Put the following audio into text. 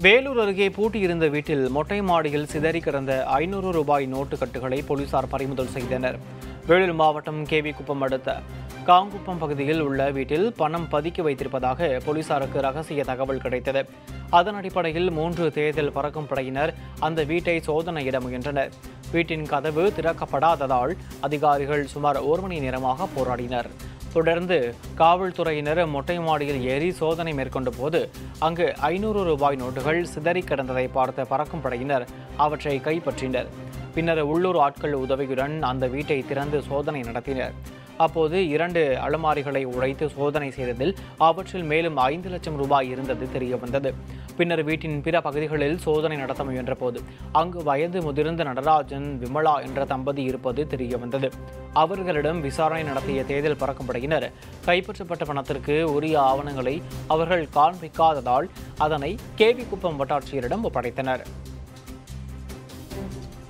வேலூர் அருகே பூட்டியிருந்த வீட்டில் மொட்டை மாடியில் சிதறி கிடந்த ஐநூறு ரூபாய் நோட்டு கட்டுகளை போலீசார் பறிமுதல் செய்தனர் வேலூர் மாவட்டம் கேவிக்குப்பம் அடுத்த காங்குப்பம் பகுதியில் உள்ள வீட்டில் பணம் பதுக்கி வைத்திருப்பதாக போலீசாருக்கு ரகசிய தகவல் கிடைத்தது அதன் அடிப்படையில் மூன்று தேர்தல் பறக்கும் படையினர் அந்த வீட்டை சோதனையிட முயன்றனர் வீட்டின் கதவு திறக்கப்படாததால் அதிகாரிகள் சுமார் ஒரு மணி நேரமாக போராடினர் தொடர்ந்து காவல்துறையினர் மொட்டை மாடியில் ஏறி சோதனை மேற்கொண்ட போது அங்கு ஐநூறு ரூபாய் நோட்டுகள் சிதறி கிடந்ததை பார்த்த பறக்கும் படையினர் அவற்றை கைப்பற்றினர் பின்னர் உள்ளூர் ஆட்கள் உதவியுடன் அந்த வீட்டை திறந்து சோதனை நடத்தினர் அப்போது இரண்டு அலமாரிகளை உடைத்து சோதனை செய்ததில் அவற்றில் மேலும் ஐந்து லட்சம் ரூபாய் இருந்தது தெரிய வந்தது பின்னர் வீட்டின் பிற பகுதிகளில் சோதனை நடத்த முயன்றபோது அங்கு வயது முதிர்ந்த நடராஜன் விமலா என்ற தம்பதி இருப்பது தெரிய வந்தது அவர்களிடம் விசாரணை நடத்திய தேர்தல் பறக்கும் படையினர் கைப்பற்றப்பட்ட பணத்திற்கு உரிய ஆவணங்களை அவர்கள் காண்பிக்காததால் அதனை கேவி குப்பம் வட்டாட்சியரிடம் ஒப்படைத்தனர்